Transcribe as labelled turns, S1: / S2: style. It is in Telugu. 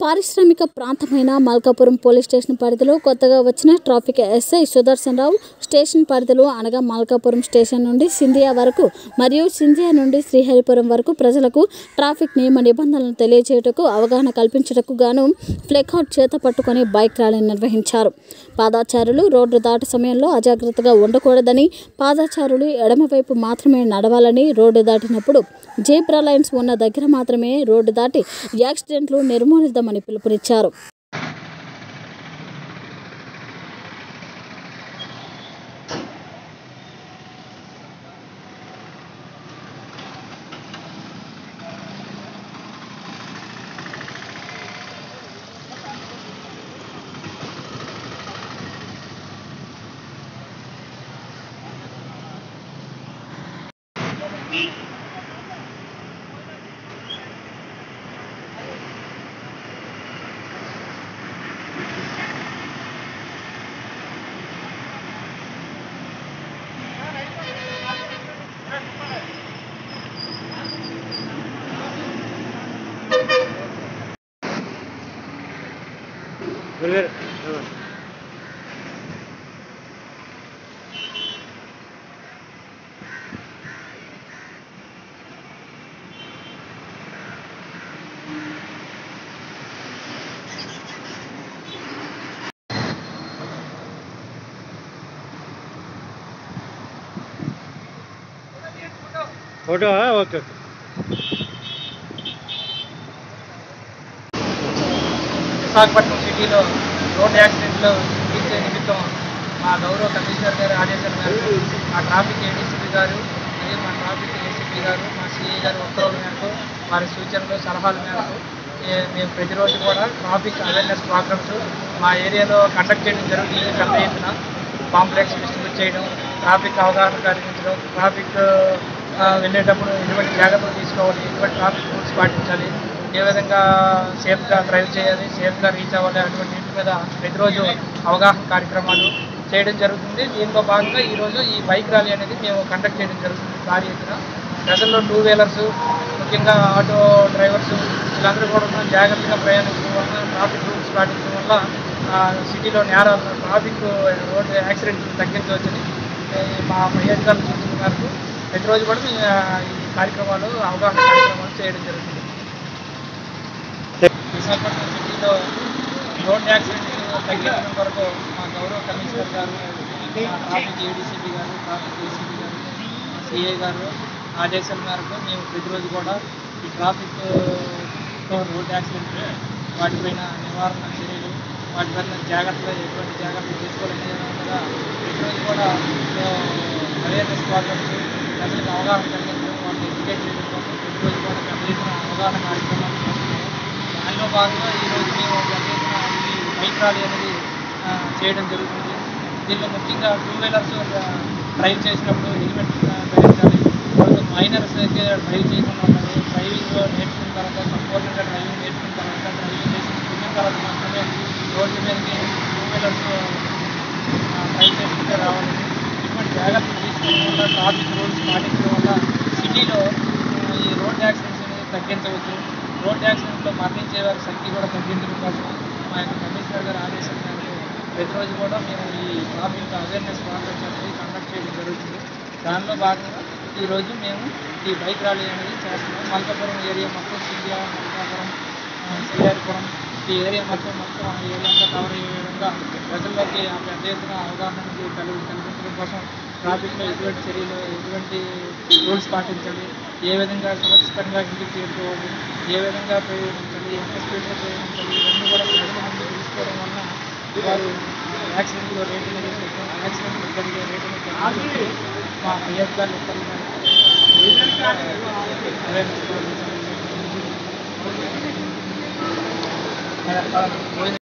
S1: పారిశ్రామిక ప్రాంతమైన మల్కాపురం పోలీస్ స్టేషన్ పరిధిలో కొత్తగా వచ్చిన traffic SI Sudarshan Rao station పరిధిలో అనగా మల్కాపురం స్టేషన్ నుండి సింధియా వరకు మరియు సింధియా నుండి శ్రీహరిపురం వరకు ప్రజలకు ట్రాఫిక్ నియమ నిబంధనలను తెలియజేయటకు అవగాహన కల్పించటకు గాను ఫ్లెక్అవుట్ చేత పట్టుకొని బైక్ ర్యాలీ నిర్వహించారు పాదాచారులు రోడ్డు దాటి సమయంలో అజాగ్రత్తగా ఉండకూడదని పాదాచారులు ఎడమవైపు మాత్రమే నడవాలని రోడ్డు దాటినప్పుడు జీబ్రా లైన్స్ ఉన్న దగ్గర మాత్రమే రోడ్డు దాటి యాక్సిడెంట్లు నిర్మూలిద్దామని పిలుపునిచ్చారు
S2: ఫోటో ఓకే ఓకే
S3: విశాఖపట్నం సిటీలో రోడ్ యాక్సిడెంట్లు తీర్చే నిమిత్తం మా గౌరవ కమిషనర్ గారి ఆదేశాల మేరకు మా ట్రాఫిక్ ఏడీసీపీ గారు మరియు మా ట్రాఫిక్ ఏసీపీ గారు మా సిఐ గారి ఉత్తర్వుల మేరకు వారి సూచనలు సలహాల మేరకు ఏ- మేము ప్రతిరోజు కూడా ట్రాఫిక్ అవేర్నెస్ ప్రోగ్రామ్స్ మా ఏరియాలో కండక్ట్ చేయడం జరుగుతుంది పెద్ద ఎత్తున కాంప్లెక్స్ డిస్ట్రిబ్యూట్ చేయడం ట్రాఫిక్ అవగాహన కార్యక్రమించడం ట్రాఫిక్ ఆ, వెళ్ళేటప్పుడు ఎటువంటి జాగ్రత్తలు తీసుకోవాలి ఎటువంటి ట్రాఫిక్ రూల్స్ పాటించాలి ఏ విధంగా సేఫ్గా డ్రైవ్ చేయాలి సేఫ్గా రీచ్ అవ్వాలి అటువంటి వీటి మీద ప్రతిరోజు అవగాహన కార్యక్రమాలు చేయడం జరుగుతుంది దీంట్లో భాగంగా ఈరోజు ఈ బైక్ ర్యాలీ అనేది మేము కండక్ట్ చేయడం జరుగుతుంది భారీ ఎత్తున ప్రజల్లో టూ వీలర్స్ ముఖ్యంగా ఆటో డ్రైవర్స్ వీళ్ళందరూ కూడా జాగ్రత్తగా ప్రయాణించడం వల్ల ట్రాఫిక్ రూల్స్ పాటించడం వల్ల ఆ, సిటీలో నేరాలు ట్రాఫిక్ రోడ్ యాక్సిడెంట్లు తగ్గించవచ్చని ఏ, మా పై అధికారులు సూచన మేరకు ప్రతిరోజు కూడా మేము ఆ, ఈ కార్యక్రమాలు అవగాహన కార్యక్రమాలు చేయడం జరుగుతుంది విశాఖపట్నం సిటీలో రోడ్ యాక్సిడెంట్ తగ్గించడం కొరకు మా గౌరవ కమిషనర్ గారు మా traffic ADCP garu traffic ACP garu మా సిఐ గారు ఆదేశాల మేరకు మేము ప్రతిరోజు కూడా ఈ ట్రాఫిక్ తో రోడ్ యాక్సిడెంట్ వాటిపైన నివారణ చర్యలు వాటిపైన జాగ్రత్తలు ఎటువంటి జాగ్రత్తలు తీసుకోవాలనే విధంగా ప్రతిరోజు కూడా అవేర్నెస్ ప్రోగ్రామ్స్ ప్రజలకు అవగాహన కలిగించడం వాళ్ళని ఎడ్యుకేట్ చేయడం కోసం ప్రతిరోజు కూడా పెద్ద ఎత్తున అవగాహన కార్యక్రమాలు చేస్తున్నాము దానిలో భాగంగా ఈరోజు మేము పెద్ద ఎత్తున ఈ బైక్ ర్యాలీ అనేది ఆ, చేయడం జరుగుతుంది దీనిలో ముఖ్యంగా టూ వీలర్స్ డ్రైవ్ చేసినప్పుడు హెల్మెట్ ధరించాలి తర్వాత మైనర్స్ అయితే డ్రైవ్ చేయకుండా ఉండాలి డ్రైవింగ్ నేర్చుకున్న తర్వాత సంపూర్ణంగా డ్రైవింగ్ నేర్చుకున్న తర్వాత డ్రైవింగ్ నేర్చుకున్న తర్వాత మాత్రమే రోడ్డు మీదకి టూ వీలర్స్ డ్రైవ్ చేసుకుంటే రావాలి ఇటువంటి జాగ్రత్తలు తీసుకోవడం వల్ల ట్రాఫిక్ రూల్స్ పాటించడం వల్ల సిటీలో ఆ, ఈ రోడ్ యాక్సిడెంట్స్ అనేది తగ్గించవచ్చు రోడ్ యాక్సిడెంట్లో మరణించే వారి సంఖ్య కూడా తగ్గించడం కోసం మా యొక్క కమిషనర్ గారి ఆదేశం మేరకు ప్రతిరోజు కూడా మేము ఈ ట్రాఫిక్ అవేర్నెస్ ప్రోగ్రామ్స్ అనేది కండక్ట్ చేయడం జరుగుతుంది దానిలో భాగంగా ఈరోజు మేము ఈ బైక్ ర్యాలీ అనేది చేస్తున్నాం మల్కాపురం ఏరియా మొత్తం సింధియా మల్కాపురం ఆ, శ్రీహరిపురం ఈ ఏరియా మొత్తం మొత్తం ఆ ఏరియా అంతా కవర్ అయ్యే విధంగా ప్రజల్లోకి ఆ పెద్ద ఎత్తున అవగాహన అనేది కలిగి కల్పించడం కోసం ట్రాఫిక్లో ఎటువంటి చర్యలు ఎటువంటి రూల్స్ పాటించాలి ఏ విధంగా సురక్షితంగా ఇంటికి చేరుకోవాలి ఏ విధంగా ప్రయోగించాలి ఎంత స్పీడ్లో ప్రయోగించాలి ఇవన్నీ కూడా ప్రజల ముందు తెలుసుకోవడం వలన వారు యాక్సిడెంట్లో రేటింగ్ చేసుకోవడం యాక్సిడెంట్లో జరిగే రేటింగ్ తగ్గించి మా అధికారులు ఉత్తర్వులు మేరకు అవేర్నెస్ ప్రోగ్రామ్స్ అనేది భోజనం